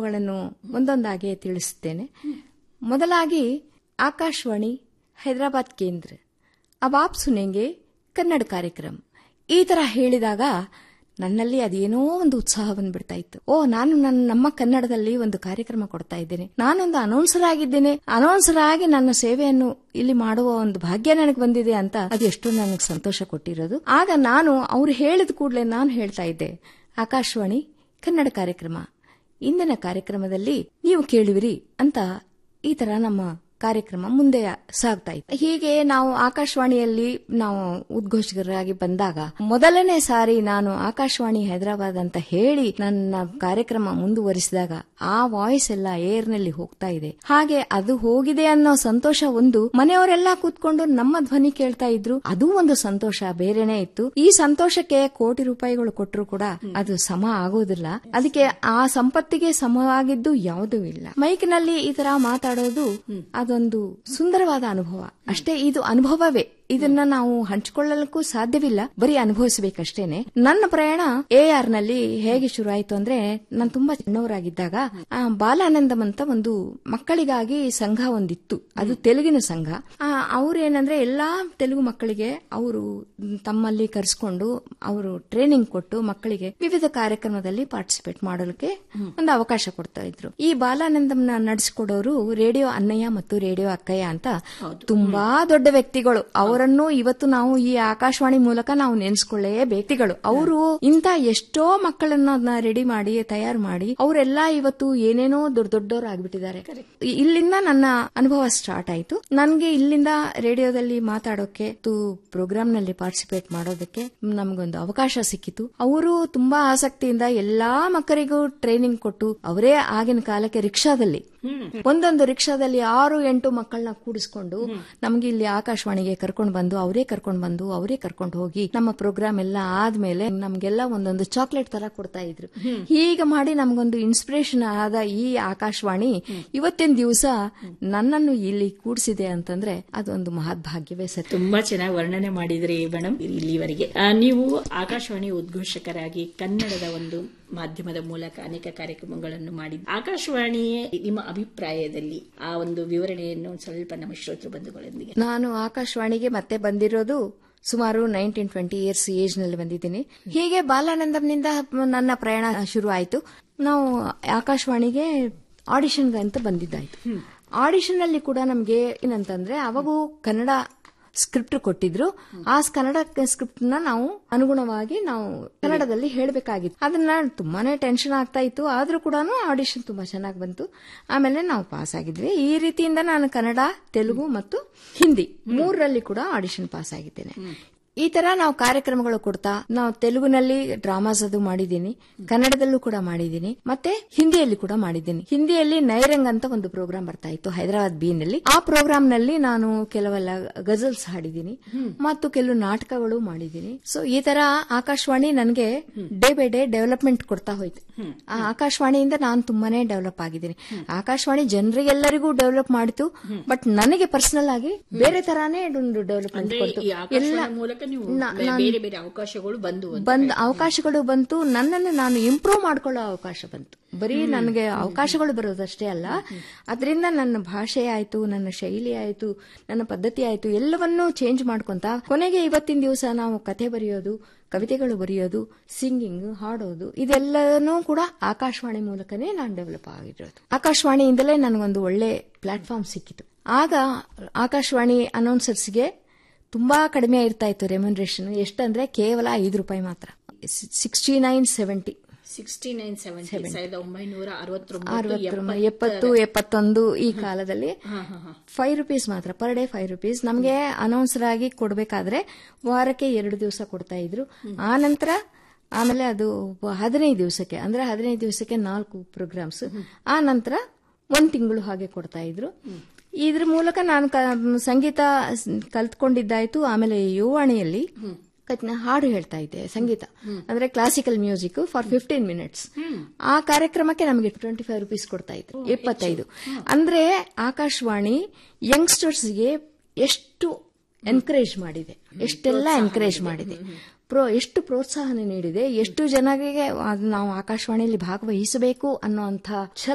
ಕಾರ್ಯಕ್ರಮಗಳನ್ನು ಒಂದೊಂದಾಗಿ ತಿಳಿಸುತ್ತೇನೆ ಮೊದಲಾಗಿ ಆಕಾಶವಾಣಿ ಹೈದರಾಬಾದ್ ಕೇಂದ್ರ ಅಬ್ ಆಪ್ ಸುನೆಂಗೆ ಕನ್ನಡ ಕಾರ್ಯಕ್ರಮ ಈ ತರ ಹೇಳಿದಾಗ ನನ್ನಲ್ಲಿ ಅದೇನೋ ಒಂದು ಉತ್ಸಾಹ ಬಂದ್ಬಿಡ್ತಾ ಇತ್ತು ಓ ನಾನು ನನ್ನ ನಮ್ಮ ಕನ್ನಡದಲ್ಲಿ ಒಂದು ಕಾರ್ಯಕ್ರಮ ಕೊಡ್ತಾ ಇದ್ದೇನೆ ನಾನೊಂದು ಅನೌನ್ಸರ್ ಆಗಿದ್ದೇನೆ ಅನೌನ್ಸರ್ ಆಗಿ ನನ್ನ ಸೇವೆಯನ್ನು ಇಲ್ಲಿ ಮಾಡುವ ಒಂದು ಭಾಗ್ಯ ನನಗೆ ಬಂದಿದೆ ಅಂತ ಅದು ಎಷ್ಟು ನನಗೆ ಸಂತೋಷ ಕೊಟ್ಟಿರೋದು ಆಗ ನಾನು ಅವ್ರು ಹೇಳಿದ ಕೂಡಲೇ ನಾನು ಹೇಳ್ತಾ ಇದ್ದೆ ಆಕಾಶವಾಣಿ ಕನ್ನಡ ಕಾರ್ಯಕ್ರಮ ಇಂದಿನ ಕಾರ್ಯಕ್ರಮದಲ್ಲಿ ನೀವು ಕೇಳುವಿರಿ ಅಂತ ಈ ತರ ನಮ್ಮ ಕಾರ್ಯಕ್ರಮ ಮುಂದೆ ಸಾಗ್ತಾ ಇತ್ತು ಹೀಗೆ ನಾವು ಆಕಾಶವಾಣಿಯಲ್ಲಿ ನಾವು ಉದ್ಘೋಷಕರಾಗಿ ಬಂದಾಗ ಮೊದಲನೇ ಸಾರಿ ನಾನು ಆಕಾಶವಾಣಿ ಹೈದರಾಬಾದ್ ಅಂತ ಹೇಳಿ ನನ್ನ ಕಾರ್ಯಕ್ರಮ ಮುಂದುವರಿಸಿದಾಗ ಆ ವಾಯ್ಸ್ ಎಲ್ಲ ಏರ್ನಲ್ಲಿ ಹೋಗ್ತಾ ಇದೆ ಹಾಗೆ ಅದು ಹೋಗಿದೆ ಅನ್ನೋ ಸಂತೋಷ ಒಂದು ಮನೆಯವರೆಲ್ಲ ಕೂತ್ಕೊಂಡು ನಮ್ಮ ಧ್ವನಿ ಕೇಳ್ತಾ ಇದ್ರು ಅದು ಒಂದು ಸಂತೋಷ ಬೇರೆನೇ ಇತ್ತು ಈ ಸಂತೋಷಕ್ಕೆ ಕೋಟಿ ರೂಪಾಯಿಗಳು ಕೊಟ್ಟರು ಕೂಡ ಅದು ಸಮ ಆಗೋದಿಲ್ಲ ಅದಕ್ಕೆ ಆ ಸಂಪತ್ತಿಗೆ ಸಮವಾಗಿದ್ದು ಯಾವುದೂ ಇಲ್ಲ ಮೈಕ್ನಲ್ಲಿ ಈ ತರ ಮಾತಾಡೋದು ಅದೊಂದು ಸುಂದರವಾದ ಅನುಭವ ಅಷ್ಟೇ ಇದು ಅನುಭವವೇ ಇದನ್ನ ನಾವು ಹಂಚಿಕೊಳ್ಳಲಿಕ್ಕೂ ಸಾಧ್ಯವಿಲ್ಲ ಬರೀ ಅನುಭವಿಸಬೇಕಷ್ಟೇನೆ ನನ್ನ ಪ್ರಯಾಣ ಎ ಆರ್ ನಲ್ಲಿ ಹೇಗೆ ಶುರು ಆಯ್ತು ಅಂದ್ರೆ ನಾನು ತುಂಬಾ ಚಿನ್ನವರಾಗಿದ್ದಾಗ ಆ, ಬಾಲಾನಂದಂ ಅಂತ ಒಂದು ಮಕ್ಕಳಿಗಾಗಿ ಸಂಘ ಒಂದಿತ್ತು ಅದು ತೆಲುಗಿನ ಸಂಘ ಅವ್ರೇನಂದ್ರೆ ಎಲ್ಲಾ ತೆಲುಗು ಮಕ್ಕಳಿಗೆ ಅವರು ತಮ್ಮಲ್ಲಿ ಕರೆಸ್ಕೊಂಡು ಅವರು ಟ್ರೈನಿಂಗ್ ಕೊಟ್ಟು ಮಕ್ಕಳಿಗೆ ವಿವಿಧ ಕಾರ್ಯಕ್ರಮದಲ್ಲಿ ಪಾರ್ಟಿಸಿಪೇಟ್ ಮಾಡಲಿಕ್ಕೆ ಒಂದು ಅವಕಾಶ ಕೊಡ್ತಾ ಇದ್ರು ಈ ಬಾಲಾನಂದಂನ ನಡೆಸಿಕೊಡೋರು ರೇಡಿಯೋ ಅನ್ನಯ್ಯ ಮತ್ತು ರೇಡಿಯೋ ಅಕ್ಕಯ್ಯ ಅಂತ ತುಂಬಾ ದೊಡ್ಡ ವ್ಯಕ್ತಿಗಳು ಅವರನ್ನು ಇವತ್ತು ನಾವು ಈ ಆಕಾಶವಾಣಿ ಮೂಲಕ ನಾವು ನೆನೆಸ್ಕೊಳ್ಳೇ ವ್ಯಕ್ತಿಗಳು ಅವರು ಇಂತ ಎಷ್ಟೋ ಮಕ್ಕಳನ್ನ ರೆಡಿ ಮಾಡಿ ತಯಾರು ಮಾಡಿ ಅವರೆಲ್ಲ ಇವತ್ತು ಏನೇನೋ ದೊಡ್ಡ ದೊಡ್ಡವರು ಆಗ್ಬಿಟ್ಟಿದ್ದಾರೆ ಇ- ಇಲ್ಲಿಂದ ನನ್ನ ಅನುಭವ ಸ್ಟಾರ್ಟ್ ಆಯ್ತು ನನ್ಗೆ ಇಲ್ಲಿಂದ ರೇಡಿಯೋದಲ್ಲಿ ಮಾತಾಡೋಕೆ ಪ್ರೋಗ್ರಾಮ್ ನಲ್ಲಿ ಪಾರ್ಟಿಸಿಪೇಟ್ ಮಾಡೋದಕ್ಕೆ ನಮಗೊಂದು ಅವಕಾಶ ಸಿಕ್ಕಿತು ಅವರು ತುಂಬಾ ಆಸಕ್ತಿಯಿಂದ ಎಲ್ಲಾ ಮಕ್ಕಳಿಗೂ ಟ್ರೈನಿಂಗ್ ಕೊಟ್ಟು ಅವರೇ ಆಗಿನ ಕಾಲಕ್ಕೆ ರಿಕ್ಷಾದಲ್ಲಿ ಒಂದೊಂದು ರಿಕ್ಷಾದಲ್ಲಿ ಆರು ಎಂಟು ಮಕ್ಕಳನ್ನ ಕೂಡಿಸ್ಕೊಂಡು ನಮ್ಗೆ ಇಲ್ಲಿ ಆಕಾಶವಾಣಿಗೆ ಕರ್ಕೊಂಡು ಬಂದು ಅವರೇ ಕರ್ಕೊಂಡು ಬಂದು ಅವರೇ ಕರ್ಕೊಂಡು ಹೋಗಿ ನಮ್ಮ ಪ್ರೋಗ್ರಾಮ್ ಎಲ್ಲ ಆದ್ಮೇಲೆ ನಮ್ಗೆಲ್ಲ ಒಂದೊಂದು ಚಾಕ್ಲೇಟ್ ತರ ಕೊಡ್ತಾ ಇದ್ರು ಹೀಗೆ ಮಾಡಿ ನಮ್ಗೊಂದು ಇನ್ಸ್ಪಿರೇಷನ್ ಆದ ಈ ಆಕಾಶವಾಣಿ ಇವತ್ತಿನ ದಿವಸ ನನ್ನನ್ನು ಇಲ್ಲಿ ಕೂಡಿಸಿದೆ ಅಂತಂದ್ರೆ ಅದೊಂದು ಮಹದ್ಭಾಗ್ಯವೇ ಸರ್ ತುಂಬಾ ಚೆನ್ನಾಗಿ ವರ್ಣನೆ ಮಾಡಿದ್ರಿ ಮೇಡಮ್ ಇಲ್ಲಿವರೆಗೆ ಆ, ನೀವು ಆಕಾಶವಾಣಿ ಉದ್ಘೋಷಕರಾಗಿ ಕನ್ನಡದ ಒಂದು ಮಾಧ್ಯಮದ ಮೂಲಕ ಅನೇಕ ಕಾರ್ಯಕ್ರಮಗಳನ್ನು ಮಾಡಿ ಆಕಾಶವಾಣಿಯೇ ನಿಮ್ಮ ಅಭಿಪ್ರಾಯದಲ್ಲಿ ಆ ಒಂದು ವಿವರಣೆಯನ್ನು ಒಂದ್ ಸ್ವಲ್ಪ ನಮ್ಮ ಶ್ರೋತೃ ಬಂಧುಗಳೊಂದಿಗೆ ನಾನು ಆಕಾಶವಾಣಿಗೆ ಮತ್ತೆ ಬಂದಿರೋದು ಸುಮಾರು ನೈನ್ಟೀನ್ ಟ್ವೆಂಟಿ ಇಯರ್ಸ್ ಏಜ್ ನಲ್ಲಿ ಬಂದಿದ್ದೀನಿ ಹೀಗೆ ಬಾಲಾನಂದಂನಿಂದ ನನ್ನ ಪ್ರಯಾಣ ಶುರು ಆಯ್ತು ನಾವು ಆಕಾಶವಾಣಿಗೆ ಆಡಿಷನ್ ಅಂತ ಬಂದಿದ್ದಾಯ್ತು ಆಡಿಷನ್ ಅಲ್ಲಿ ಕೂಡ ನಮ್ಗೆ ಏನಂತಂದ್ರೆ ಅವಾಗೂ ಕನ್ನಡ ಸ್ಕ್ರಿಪ್ಟ್ ಕೊಟ್ಟಿದ್ರು ಆ ಕನ್ನಡ ಸ್ಕ್ರಿಪ್ಟ್ ನ ನಾವು ಅನುಗುಣವಾಗಿ ನಾವು ಕನ್ನಡದಲ್ಲಿ ಹೇಳಬೇಕಾಗಿತ್ತು ಅದನ್ನ ತುಂಬಾನೇ ಟೆನ್ಷನ್ ಆಗ್ತಾ ಇತ್ತು ಆದ್ರೂ ಕೂಡ ಆಡಿಷನ್ ತುಂಬಾ ಚೆನ್ನಾಗಿ ಬಂತು ಆಮೇಲೆ ನಾವು ಪಾಸ್ ಆಗಿದ್ವಿ ಈ ರೀತಿಯಿಂದ ನಾನು ಕನ್ನಡ ತೆಲುಗು ಮತ್ತು ಹಿಂದಿ ಮೂರರಲ್ಲಿ ಕೂಡ ಆಡಿಷನ್ ಪಾಸ್ ಆಗಿದ್ದೇನೆ ಈ ತರ ನಾವು ಕಾರ್ಯಕ್ರಮಗಳು ಕೊಡ್ತಾ ನಾವು ತೆಲುಗುನಲ್ಲಿ ಡ್ರಾಮಾಸ್ ಅದು ಮಾಡಿದ್ದೀನಿ ಕನ್ನಡದಲ್ಲೂ ಕೂಡ ಮಾಡಿದ್ದೀನಿ ಮತ್ತೆ ಹಿಂದಿಯಲ್ಲಿ ಕೂಡ ಮಾಡಿದ್ದೀನಿ ಹಿಂದಿಯಲ್ಲಿ ನೈರಂಗ್ ಅಂತ ಒಂದು ಪ್ರೋಗ್ರಾಮ್ ಬರ್ತಾ ಇತ್ತು ಹೈದರಾಬಾದ್ ಬಿ ನಲ್ಲಿ ಆ ಪ್ರೋಗ್ರಾಮ್ ನಲ್ಲಿ ನಾನು ಕೆಲವೆಲ್ಲ ಗಜಲ್ಸ್ ಹಾಡಿದ್ದೀನಿ ಮತ್ತು ಕೆಲವು ನಾಟಕಗಳು ಮಾಡಿದ್ದೀನಿ ಸೊ ಈ ತರ ಆಕಾಶವಾಣಿ ನನಗೆ ಡೇ ಬೈ ಡೇ ಡೆವಲಪ್ಮೆಂಟ್ ಕೊಡ್ತಾ ಹೋಯ್ತು ಆ ಆಕಾಶವಾಣಿಯಿಂದ ನಾನು ತುಂಬಾನೇ ಡೆವಲಪ್ ಆಗಿದ್ದೀನಿ ಆಕಾಶವಾಣಿ ಜನರಿಗೆಲ್ಲರಿಗೂ ಡೆವಲಪ್ ಮಾಡಿತು ಬಟ್ ನನಗೆ ಪರ್ಸನಲ್ ಆಗಿ ಬೇರೆ ತರಾನೇ ಒಂದು ಡೆವಲಪ್ಮೆಂಟ್ ಅಂದ್ರೆ ಕೊಡ್ತು ಈ ಆಕಾಶವಾಣಿ ಮೂಲಕ ನೀವು ಬೇರೆ ಬೇರೆ ಅವಕಾಶಗಳು ಬಂದು ಅಂತ. ಬಂದ ಅವಕಾಶಗಳು ಬಂತು ನನ್ನನ್ನು ನಾನು ಇಂಪ್ರೂವ್ ಮಾಡ್ಕೊಳ್ಳೋ ಅವಕಾಶ ಬಂತು ಬರೀ ನನಗೆ ಅವಕಾಶಗಳು ಬರೋದಷ್ಟೇ ಅಲ್ಲ ಅದರಿಂದ ನನ್ನ ಭಾಷೆ ಆಯ್ತು ನನ್ನ ಶೈಲಿ ಆಯ್ತು ನನ್ನ ಪದ್ಧತಿ ಆಯ್ತು ಎಲ್ಲವನ್ನೂ ಚೇಂಜ್ ಮಾಡ್ಕೊಂತ ಕೊನೆಗೆ ಇವತ್ತಿನ ದಿವಸ ನಾವು ಕತೆ ಬರೆಯೋದು ಕವಿತೆಗಳು ಬರೆಯೋದು ಸಿಂಗಿಂಗ್ ಹಾಡೋದು ಇದೆಲ್ಲನೂ ಕೂಡ ಆಕಾಶವಾಣಿ ಮೂಲಕನೇ ನಾನು ಡೆವಲಪ್ ಆಗಿರೋದು ಆಕಾಶವಾಣಿಯಿಂದಲೇ ನನಗೊಂದು ಒಳ್ಳೆ ಪ್ಲಾಟ್ಫಾರ್ಮ್ ಸಿಕ್ಕಿತು ಆಗ ಆಕಾಶವಾಣಿ ಅನೌನ್ಸರ್ಸ್ಗೆ ತುಂಬಾ ಕಡಿಮೆ ಇರ್ತಾ ಇತ್ತು ರೆಮ್ಯುನರೇಷನ್ ಎಷ್ಟಂದ್ರೆ ಕೇವಲ ಐದು ರೂಪಾಯಿ ಮಾತ್ರ sixty nine seventy sixty nine seventy ಸಾವಿರದ ಒಂಬೈನೂರ ಅರವತ್ತೊಂಬತ್ತು ಅರವತ್ತೊಂಬತ್ತು ಎಪ್ಪತ್ತು ಎಪ್ಪತ್ತೊಂದು ಈ ಕಾಲದಲ್ಲಿ ಫೈವ್ ರುಪೀಸ್ ಮಾತ್ರ ಪರ್ ಡೇ ಫೈವ್ ರುಪೀಸ್ ನಮಗೆ ಅನೌನ್ಸರ್ ಆಗಿ ಕೊಡಬೇಕಾದ್ರೆ ವಾರಕ್ಕೆ ಎರಡು ದಿವಸ ಕೊಡ್ತಾ ಇದ್ರು ಆ ನಂತರ ಆಮೇಲೆ ಅದು ಹದಿನೈದು ದಿವಸಕ್ಕೆ ಅಂದ್ರೆ ಹದಿನೈದು ದಿವಸಕ್ಕೆ ನಾಲ್ಕು ಪ್ರೋಗ್ರಾಮ್ಸ್ ಆ ನಂತರ ಒಂದ್ ತಿಂಗಳು ಹಾಗೆ ಕೊಡ್ತಾ ಇದ್ರು ಇದ್ರ ಮೂಲಕ ನಾನು ಕ- ಸಂಗೀತ ಸ್- ಕಲ್ತ್ಕೊಂಡಿದ್ದಾಯ್ತು ಆಮೇಲೆ ಯುವಾಣಿಯಲ್ಲಿ ಕತ್ನ ಹಾಡು ಹೇಳ್ತಾ ಇದ್ದೆ ಸಂಗೀತ ಅಂದ್ರೆ classical music for fifteen minutes ಆ ಕಾರ್ಯಕ್ರಮಕ್ಕೆ ನಮಗೆ ಟ್ವೆಂಟಿ ಫೈವ್ ರುಪೀಸ್ ಕೊಡ್ತಾ ಇದ್ರು ಇಪ್ಪತ್ತೈದು ಅಂದ್ರೆ ಆಕಾಶವಾಣಿ ಯಂಗ್ಸ್ಟರ್ಸ್ಗೆ ಎಷ್ಟು ಎನ್ಕರೇಜ್ ಮಾಡಿದೆ ಎಷ್ಟೆಲ್ಲ ಎನ್ಕರೇಜ್ ಮಾಡಿದೆ ಪ್ರೋ ಎಷ್ಟು ಪ್ರೋತ್ಸಾಹನ ನೀಡಿದೆ ಎಷ್ಟು ಜನರಿಗೆ ಅದು ನಾವು ಆಕಾಶವಾಣಿಯಲ್ಲಿ ಭಾಗವಹಿಸಬೇಕು ಅನ್ನುವಂಥ ಛಲ